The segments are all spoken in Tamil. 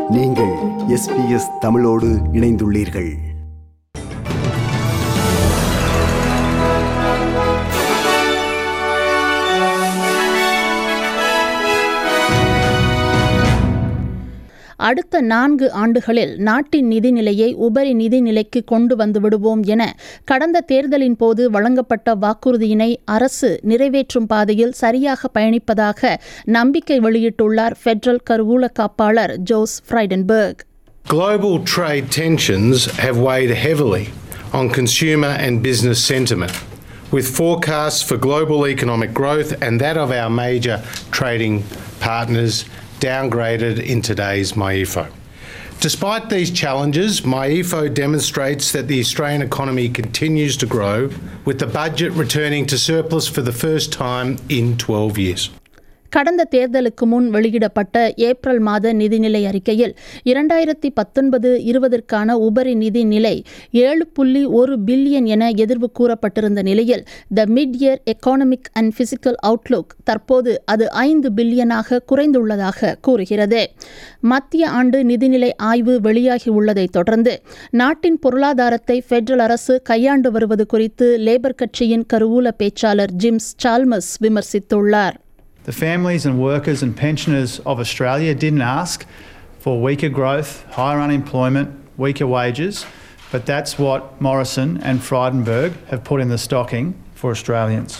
நீங்கள் எஸ்பிஎஸ் தமிழோடு இணைந்துள்ளீர்கள் அடுத்த நான்கு ஆண்டுகளில் நாட்டின் நிதிநிலையை உபரி நிதிநிலைக்கு கொண்டு வந்து விடுவோம் என கடந்த தேர்தலின் போது வழங்கப்பட்ட வாக்குறுதியினை அரசு நிறைவேற்றும் பாதையில் சரியாக பயணிப்பதாக நம்பிக்கை வெளியிட்டுள்ளார் ஃபெடரல் கருவூல காப்பாளர் Josh Frydenberg Global trade tensions have weighed heavily on consumer and business sentiment, with forecasts for global economic growth and that of our major trading partners downgraded in today's MyEFO. Despite these challenges, MyEFO demonstrates that the Australian economy continues to grow, with the budget returning to surplus for the first time in 12 years. கடந்த தேர்தலுக்கு முன் வெளியிடப்பட்ட ஏப்ரல் மாத நிதிநிலை அறிக்கையில் இரண்டாயிரத்தி பத்தொன்பது இருபதற்கான உபரி நிதி நிலை ஏழு புள்ளி ஒரு பில்லியன் என எதிர்வு கூறப்பட்டிருந்த நிலையில் the mid year economic and fiscal outlook தற்போது அது ஐந்து பில்லியனாக குறைந்துள்ளதாக கூறுகிறது மத்திய ஆண்டு நிதிநிலை ஆய்வு வெளியாகியுள்ளதை தொடர்ந்து நாட்டின் பொருளாதாரத்தை ஃபெடரல் அரசு கையாண்டு வருவது குறித்து லேபர் கட்சியின் கருவூல பேச்சாளர் ஜிம்ஸ் சால்மஸ் விமர்சித்துள்ளார் The families and workers and pensioners of Australia didn't ask for weaker growth, higher unemployment, weaker wages, but that's what Morrison and Frydenberg have put in the stocking for Australians.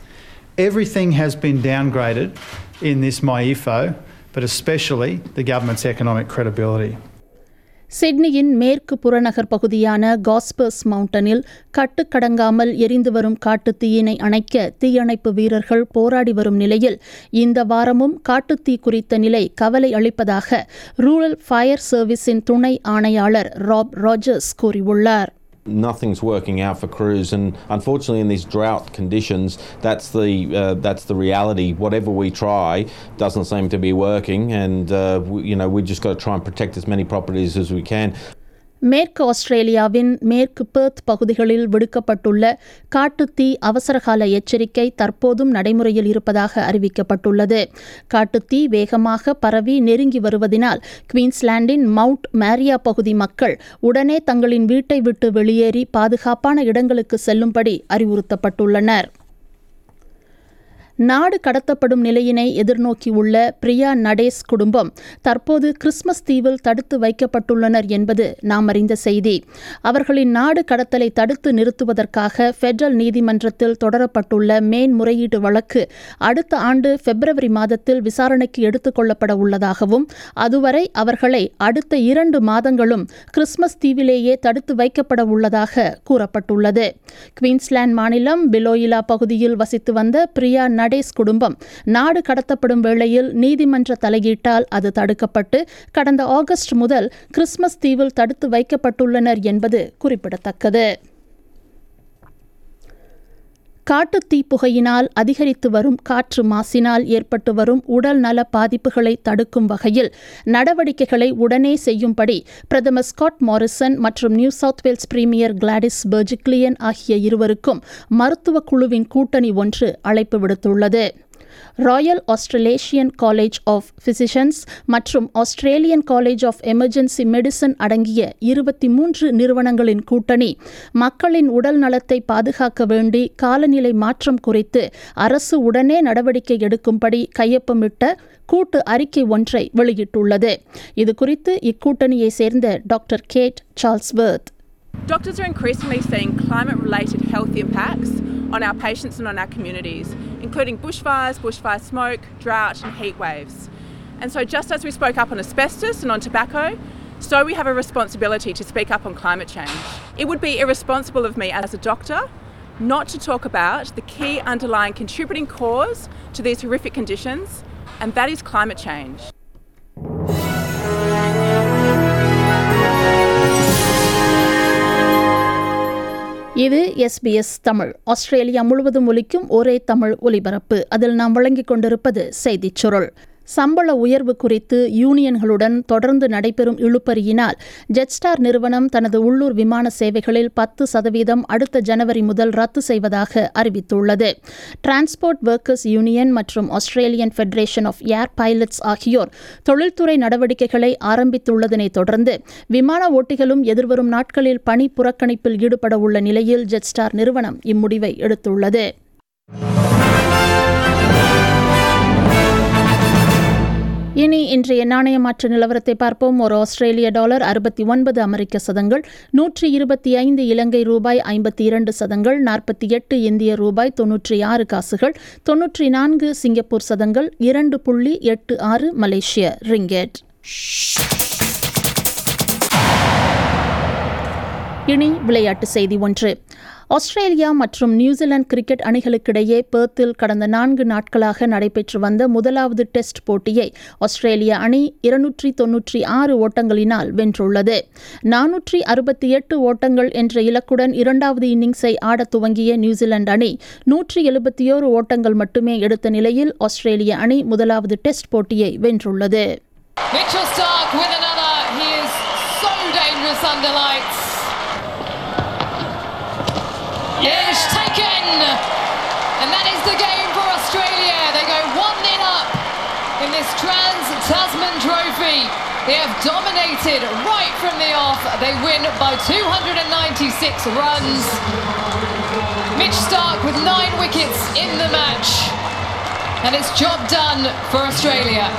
Everything has been downgraded in this MyEFO, but especially the government's economic credibility. சிட்னியின் மேற்கு புறநகர் பகுதியான காஸ்பர்ஸ் மவுண்டனில் கட்டுக்கடங்காமல் எரிந்து வரும் காட்டுத் தீயினை அணைக்க தீயணைப்பு வீரர்கள் போராடி வரும் நிலையில் இந்த வாரமும் காட்டுத்தீ குறித்த நிலை கவலை அளிப்பதாக ரூரல் ஃபயர் சர்வீஸின் துணை ஆணையாளர் ராப் ராஜர்ஸ் கூறியுள்ளார் nothing's working out for crews and unfortunately in these drought conditions that's the uh, that's the reality whatever we try doesn't seem to be working and uh, we, you know we just got to try and protect as many properties as we can மேற்கு ஆஸ்திரேலியாவின் மேற்கு பெர்த் பகுதிகளில் விடுக்கப்பட்டுள்ள காட்டுத்தீ அவசரகால எச்சரிக்கை தற்போதும் நடைமுறையில் இருப்பதாக அறிவிக்கப்பட்டுள்ளது காட்டுத்தீ வேகமாக பரவி நெருங்கி வருவதினால் குவீன்ஸ்லாண்டின் மவுண்ட் மேரியா பகுதி மக்கள் உடனே தங்களின் வீட்டை விட்டு வெளியேறி பாதுகாப்பான இடங்களுக்கு செல்லும்படி அறிவுறுத்தப்பட்டுள்ளனர் நாடு கடத்தப்படும் நிலையினை எதிர்நோக்கியுள்ள பிரியா நடேஸ் குடும்பம் தற்போது கிறிஸ்மஸ் தீவில் தடுத்து வைக்கப்பட்டுள்ளனர் என்பது நாம் அறிந்த செய்தி அவர்களின் நாடு கடத்தலை தடுத்து நிறுத்துவதற்காக ஃபெடரல் நீதிமன்றத்தில் தொடரப்பட்டுள்ள மேன்முறையீட்டு வழக்கு அடுத்த ஆண்டு பிப்ரவரி மாதத்தில் விசாரணைக்கு எடுத்துக் கொள்ளப்பட உள்ளதாகவும் அதுவரை அவர்களை அடுத்த இரண்டு மாதங்களும் கிறிஸ்மஸ் தீவிலேயே தடுத்து வைக்கப்பட உள்ளதாக கூறப்பட்டுள்ளது குவீன்ஸ்லாந்து மாநிலம் பிலோயிலா பகுதியில் வசித்து வந்த பிரியா நடேஸ் குடும்பம் நாடு கடத்தப்படும் வேளையில் நீதிமன்ற தலையீட்டால் அது தடுக்கப்பட்டு கடந்த ஆகஸ்ட் முதல் கிறிஸ்மஸ் தீவில் தடுத்து வைக்கப்பட்டுள்ளனர் என்பது குறிப்பிடத்தக்கது காட்டுத்தீ புகையினால் அதிகரித்து வரும் காற்று மாசினால் ஏற்பட்டு வரும் உடல் நல பாதிப்புகளை தடுக்கும் வகையில் நடவடிக்கைகளை உடனே செய்யும்படி பிரதமர் ஸ்காட் மாரிசன் மற்றும் New South Wales premier Gladys Berejiklian ஆகிய இருவருக்கும் மருத்துவ குழுவின் கூட்டணி ஒன்று அழைப்பு விடுத்துள்ளது Royal Australasian College of Physicians மற்றும் Australian College of Emergency Medicine அடங்கிய இருபத்தி மூன்று நிறுவனங்களின் கூட்டணி மக்களின் உடல் நலத்தை பாதுகாக்க வேண்டி காலநிலை மாற்றம் குறித்து அரசு உடனே நடவடிக்கை எடுக்கும்படி கையொப்பமிட்ட கூட்டு அறிக்கை ஒன்றை வெளியிட்டுள்ளது இதுகுறித்து இக்கூட்டணியை சேர்ந்த doctor Kate Charlesworth Doctors are increasingly seeing climate related health impacts on our patients and on our communities, including bushfires, bushfire smoke, drought, and heat waves. And so, just as we spoke up on asbestos and on tobacco, so we have a responsibility to speak up on climate change. It would be irresponsible of me as a doctor not to talk about the key underlying contributing cause to these horrific conditions, and that is climate change. இது எஸ்பிஎஸ் தமிழ் ஆஸ்திரேலியா முழுவதும் ஒலிக்கும் ஒரே தமிழ் ஒலிபரப்பு அதில் நாம் வழங்கிக் கொண்டிருப்பது செய்திச் சுருள் சம்பள உயர்வு குறித்து யூனியன்களுடன் தொடர்ந்து நடைபெறும் இழுபறியினால் ஜெட்ஸ்டார் நிறுவனம் தனது உள்ளூர் விமான சேவைகளில் பத்து சதவீதம் அடுத்த ஜனவரி முதல் ரத்து செய்வதாக அறிவித்துள்ளது டிரான்ஸ்போர்ட் ஒர்க்கர்ஸ் யூனியன் மற்றும் Australian Federation of Air Pilots ஆகியோர் தொழில்துறை நடவடிக்கைகளை ஆரம்பித்துள்ளதனைத் தொடர்ந்து விமான ஓட்டிகளும் எதிர்வரும் நாட்களில் பணி புறக்கணிப்பில் ஈடுபட உள்ள நிலையில் ஜெட்ஸ்டார் நிறுவனம் இம்முடிவை எடுத்துள்ளது இனி இன்றைய நாணய மாற்ற நிலவரத்தை பார்ப்போம் ஒரு ஆஸ்திரேலிய டாலர் அறுபத்தி ஒன்பது அமெரிக்க சதங்கள் நூற்றி இருபத்தி ஐந்து இலங்கை ரூபாய் ஐம்பத்தி இரண்டு சதங்கள் நாற்பத்தி எட்டு இந்திய ரூபாய் தொன்னூற்றி ஆறு காசுகள் தொன்னூற்றி நான்கு சிங்கப்பூர் சதங்கள் இரண்டு புள்ளி எட்டு ஆறு மலேசிய ரிங்கெட் இனி விளையாட்டு செய்தி ஒன்று ஆஸ்திரேலியா மற்றும் நியூசிலாந்து கிரிக்கெட் அணிகளுக்கிடையே பெர்த்தில் கடந்த நான்கு நாட்களாக நடைபெற்று வந்த முதலாவது டெஸ்ட் போட்டியை ஆஸ்திரேலிய அணி இருநூற்றி தொன்னூற்றி ஆறு ஓட்டங்களினால் வென்றுள்ளது நானூற்றி அறுபத்தி எட்டு ஓட்டங்கள் என்ற இலக்குடன் இரண்டாவது இன்னிங்ஸை ஆடத் துவங்கிய நியூசிலாந்து அணி நூற்றி எழுபத்தியோரு ஓட்டங்கள் மட்டுமே எடுத்த நிலையில் ஆஸ்திரேலிய அணி முதலாவது டெஸ்ட் போட்டியை வென்றுள்ளது Mitchell Stark with another. He is so dangerous under lights. Yes, taken. And that is the game for Australia. They go 1 0 up in this Trans Tasman Trophy. They have dominated right from the off. They win by 296 runs. Mitch Stark with nine wickets in the match. And it's job done for Australia.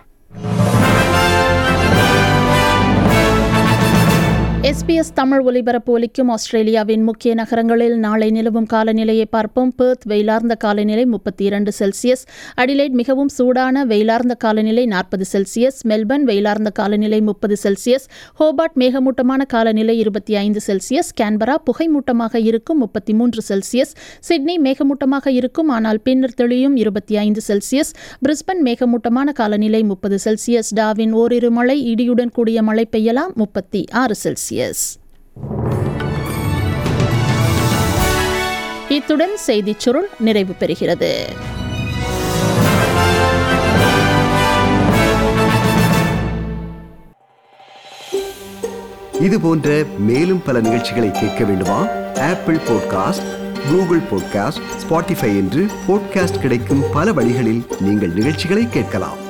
SBS Tamil ஒலிபரப்பு ஒலிக்கும் ஆஸ்திரேலியாவின் முக்கிய நகரங்களில் நாளை நிலவும் காலநிலையை பார்ப்போம் பெர்த் வெயிலார்ந்த காலநிலை முப்பத்தி இரண்டு செல்சியஸ் அடிலைட் மிகவும் சூடான வெயிலார்ந்த காலநிலை நாற்பது செல்சியஸ் மெல்பர்ன் வெயிலார்ந்த காலநிலை முப்பது செல்சியஸ் ஹோபார்ட் மேகமூட்டமான காலநிலை இருபத்தி ஐந்து செல்சியஸ் கேன்பரா புகைமூட்டமாக இருக்கும் முப்பத்தி மூன்று செல்சியஸ் சிட்னி மேகமூட்டமாக இருக்கும் ஆனால் பின்னர் தெளியும் இருபத்தி ஐந்து செல்சியஸ் பிரிஸ்பன் மேகமூட்டமான காலநிலை முப்பது செல்சியஸ் டாவின் ஓரிரு மழை இடியுடன் கூடிய மழை பெய்யலாம் முப்பத்தி ஆறு செல்சியஸ் இத்துடன் செய்திச் சுருள் நிறைவு பெறுகிறது இது போன்ற மேலும் பல நிகழ்ச்சிகளை கேட்க வேண்டுமா Apple podcast Google podcast Spotify என்று பாட்காஸ்ட் கிடைக்கும் பல வழிகளில் நீங்கள் நிகழ்ச்சிகளை கேட்கலாம்